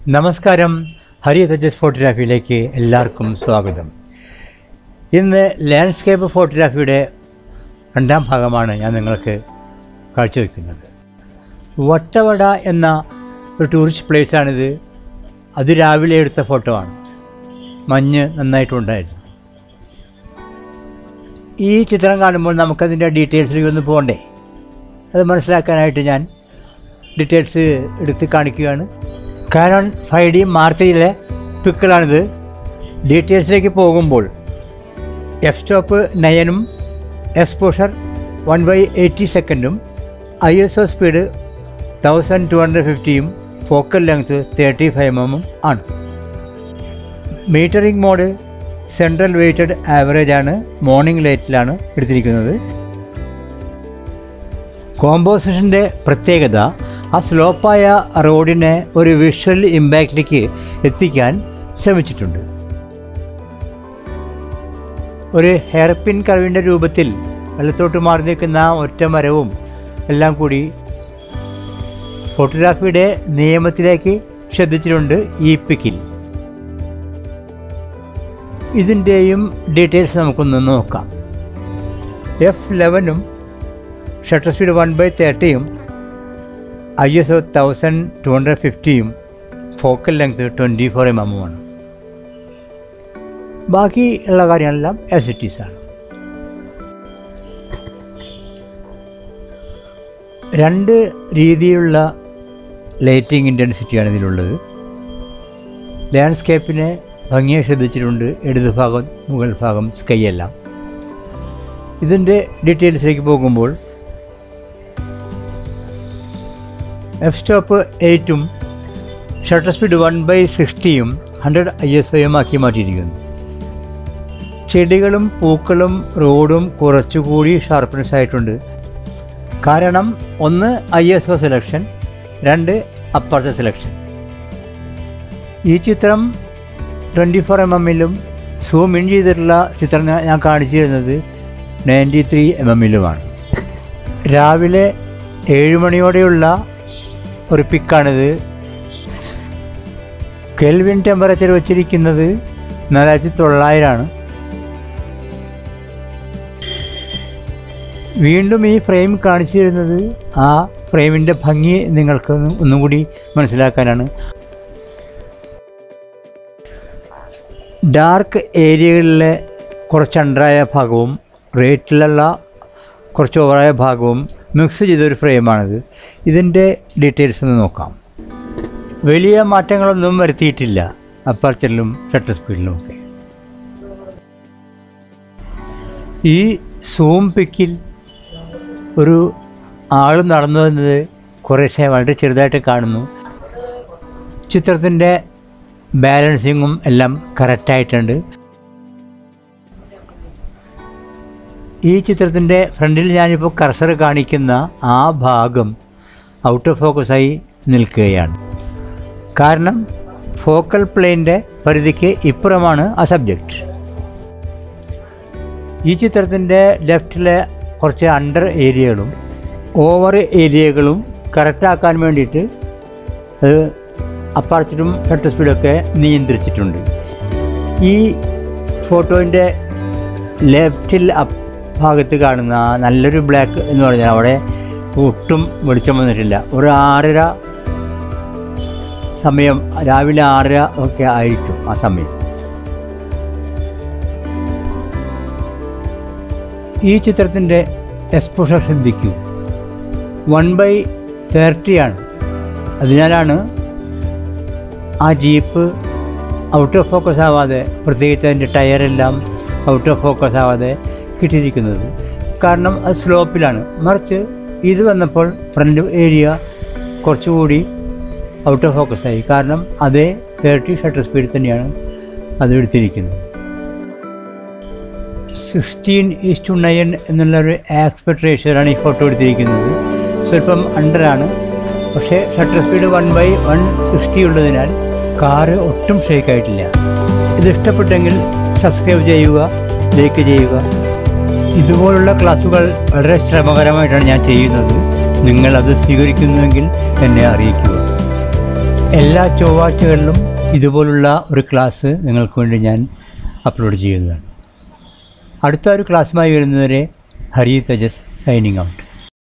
നമസ്കാരം ഹരി തേജസ് ഫോട്ടോഗ്രാഫിയിലേക്ക് എല്ലാവർക്കും സ്വാഗതം ഇന്ന് ലാൻഡ്സ്കേപ്പ് ഫോട്ടോഗ്രാഫിയുടെ രണ്ടാം ഭാഗമാണ് ഞാൻ നിങ്ങൾക്ക് കാഴ്ചവെക്കുന്നത് വട്ടവട എന്ന ഒരു ടൂറിസ്റ്റ് പ്ലേസാണിത് അത് രാവിലെ എടുത്ത ഫോട്ടോ ആണ് മഞ്ഞ് നന്നായിട്ടുണ്ടായിരുന്നു ഈ ചിത്രം കാണുമ്പോൾ നമുക്കതിൻ്റെ ഡീറ്റെയിൽസിലേക്ക് ഒന്ന് പോകണ്ടേ അത് മനസ്സിലാക്കാനായിട്ട് ഞാൻ ഡീറ്റെയിൽസ് എടുത്ത് കാണിക്കുകയാണ് കാനോൺ ഫൈവ് ഡി മാർച്ചിലെ പിക്കുകളാണിത് ഡീറ്റെയിൽസിലേക്ക് പോകുമ്പോൾ എഫ് സ്റ്റോപ്പ് നയനും എക്സ്പോഷർ വൺ ബൈ എയ്റ്റി സെക്കൻഡും I S O speed thousand two hundred ഫിഫ്റ്റിയും focal length thirty five M എമ്മും ആണ് metering mode centre weighted average ആണ് മോർണിംഗ് ലൈറ്റിലാണ് എടുത്തിരിക്കുന്നത് കോമ്പോസിഷൻ്റെ പ്രത്യേകത ആ സ്ലോപ്പായ റോഡിനെ ഒരു വിഷ്വൽ ഇമ്പാക്റ്റിലേക്ക് എത്തിക്കാൻ ശ്രമിച്ചിട്ടുണ്ട് ഒരു ഹെയർപിൻ കർവിൻ്റെ രൂപത്തിൽ വലത്തോട്ട് മാറി നിൽക്കുന്ന ഒറ്റ മരവും എല്ലാം കൂടി ഫോട്ടോഗ്രാഫിയുടെ നിയമത്തിലേക്ക് ശ്രദ്ധിച്ചിട്ടുണ്ട് ഈ പിക്കിൽ ഇതിൻ്റെയും ഡീറ്റെയിൽസ് നമുക്കൊന്ന് നോക്കാം എഫ് ലെവനും ഷട്ടർ സ്പീഡ് വൺ ബൈ തേർട്ടിയും I S O thousand two hundred ഫിഫ്റ്റിയും focal length twenty four M എമ്മുമാണ് ബാക്കി ഉള്ള കാര്യങ്ങളെല്ലാം എസ് ഇറ്റ് ആണ് രണ്ട് രീതിയിലുള്ള ലൈറ്റിംഗ് ഇൻറ്റൻസിറ്റിയാണ് ഇതിലുള്ളത് ലാൻഡ്സ്കേപ്പിനെ ഭംഗിയെ ശ്രദ്ധിച്ചിട്ടുണ്ട് ഇടത് ഭാഗം മുകൾ ഭാഗം സ്കൈ എല്ലാം ഇതിൻ്റെ ഡീറ്റെയിൽസിലേക്ക് പോകുമ്പോൾ എഫ് സ്റ്റോപ്പ് എയ്റ്റും ഷട്ടർ സ്പീഡ് വൺ ബൈ സിക്സ്റ്റിയും ഹൺഡ്രഡ് ഐ എസ് ഒയും ആക്കി മാറ്റിയിരിക്കുന്നു ചെടികളും പൂക്കളും റോഡും കുറച്ചുകൂടി ഷാർപ്പ്നെസ് ആയിട്ടുണ്ട് കാരണം ഒന്ന് ഐ എസ് ഒ സെലക്ഷൻ രണ്ട് അപ്പർച്ച സെലക്ഷൻ ഈ ചിത്രം ട്വൻറ്റി ഫോർ എം എമ്മിലും സൂം ഇൻ ചെയ്തിട്ടുള്ള ചിത്രം ഞാൻ- ഞാൻ കാണിച്ചു തരുന്നത് നയൻറ്റി ത്രീ എം എമ്മിലുമാണ് രാവിലെ ഏഴ് മണിയോടെയുള്ള ഒരു പിക്കാണിത് കെൽവിൻ ടെമ്പറേച്ചർ വച്ചിരിക്കുന്നത് നാലായിരത്തി തൊള്ളായിരമാണ് വീണ്ടും ഈ ഫ്രെയിം കാണിച്ചു തരുന്നത് ആ ഫ്രെയിമിൻ്റെ ഭംഗി നിങ്ങൾക്ക് ഒന്ന് ഒന്നും കൂടി മനസ്സിലാക്കാനാണ് ഡാർക്ക് ഏരിയകളിലെ കുറച്ച് അണ്ടറായ ഭാഗവും റേറ്റിലുള്ള കുറച്ച് ഓവറായ ഭാഗവും മിക്സ് ചെയ്തൊരു ഫ്രെയിമാണിത് ഇതിൻ്റെ ഡീറ്റെയിൽസ് ഒന്ന് നോക്കാം വലിയ മാറ്റങ്ങളൊന്നും വരുത്തിയിട്ടില്ല അപ്പർച്ചറിലും ഷട്ടർ സ്പീഡിലും ഒക്കെ ഈ സൂം പിക്കിൽ ഒരു ആൾ നടന്നു വന്നത് കുറേശ്ശെ വളരെ ചെറുതായിട്ട് കാണുന്നു ചിത്രത്തിൻ്റെ ബാലൻസിങ്ങും എല്ലാം കറക്റ്റായിട്ടുണ്ട് ഈ ചിത്രത്തിൻ്റെ ഫ്രണ്ടിൽ ഞാനിപ്പോൾ കർസർ കാണിക്കുന്ന ആ ഭാഗം ഔട്ട് ഓഫ് ഫോക്കസായി നിൽക്കുകയാണ് കാരണം ഫോക്കൽ പ്ലെയിൻ്റെ പരിധിക്ക് ഇപ്പുറമാണ് ആ സബ്ജക്റ്റ് ഈ ചിത്രത്തിൻ്റെ ലെഫ്റ്റിലെ കുറച്ച് അണ്ടർ ഏരിയകളും ഓവർ ഏരിയകളും കറക്റ്റാക്കാൻ വേണ്ടിയിട്ട് അത് അപ്പാർച്ചറും ഷട്ടർ സ്പീഡൊക്കെ നിയന്ത്രിച്ചിട്ടുണ്ട് ഈ ഫോട്ടോൻ്റെ ലെഫ്റ്റിൽ അപ്പ് ഭാഗത്ത് കാണുന്ന ആ നല്ലൊരു ബ്ലാക്ക് എന്ന് പറഞ്ഞാൽ അവിടെ ഒട്ടും വെളിച്ചം വന്നിട്ടില്ല ഒരു ആറര സമയം രാവിലെ ആറര ഒക്കെ ആയിരിക്കും ആ സമയം ഈ ചിത്രത്തിൻ്റെ എക്സ്പോഷർ ശ്രദ്ധിക്കൂ വൺ ബൈ തേർട്ടിയാണ് അതിനാലാണ് ആ ജീപ്പ് ഔട്ട് ഓഫ് ഫോക്കസ് ആവാതെ പ്രത്യേകിച്ച് അതിൻ്റെ ടയറെല്ലാം ഔട്ട് ഓഫ് ഫോക്കസ് ആവാതെ കിട്ടിയിരിക്കുന്നത് കാരണം അത് സ്ലോപ്പിലാണ് മറിച്ച് ഇത് വന്നപ്പോൾ ഫ്രണ്ട് ഏരിയ കുറച്ചുകൂടി ഔട്ട് ഓഫ് ഫോക്കസ് ആയി കാരണം അതേ തേർട്ടി ഷട്ടർ സ്പീഡിൽ തന്നെയാണ് അത് എടുത്തിരിക്കുന്നത് സിക്സ്റ്റീൻ ഈസ് ടു നയൻ എന്നുള്ളൊരു ആസ്പെക്ട് റേഷ്യോയിലാണ് ഈ ഫോട്ടോ എടുത്തിരിക്കുന്നത് സ്വല്പം അണ്ടറാണ് പക്ഷേ shutter speed one by one sixty ഉള്ളതിനാൽ കാറ് ഒട്ടും ഷേക്ക് ആയിട്ടില്ല ഇത് ഇഷ്ടപ്പെട്ടെങ്കിൽ സബ്സ്ക്രൈബ് ചെയ്യുക ലൈക്ക് ചെയ്യുക ഇതുപോലുള്ള ക്ലാസ്സുകൾ വളരെ ശ്രമകരമായിട്ടാണ് ഞാൻ ചെയ്യുന്നത് നിങ്ങൾ അത് സ്വീകരിക്കുന്നുവെങ്കിൽ എന്നെ അറിയിക്കുക എല്ലാ ചൊവ്വാഴ്ചകളിലും ഇതുപോലുള്ള ഒരു ക്ലാസ് നിങ്ങൾക്ക് വേണ്ടി ഞാൻ അപ്ലോഡ് ചെയ്യുന്നതാണ് അടുത്ത ഒരു ക്ലാസ്സുമായി വരുന്നവരെ ഹരി തജസ് സൈനിങ് ഔട്ട്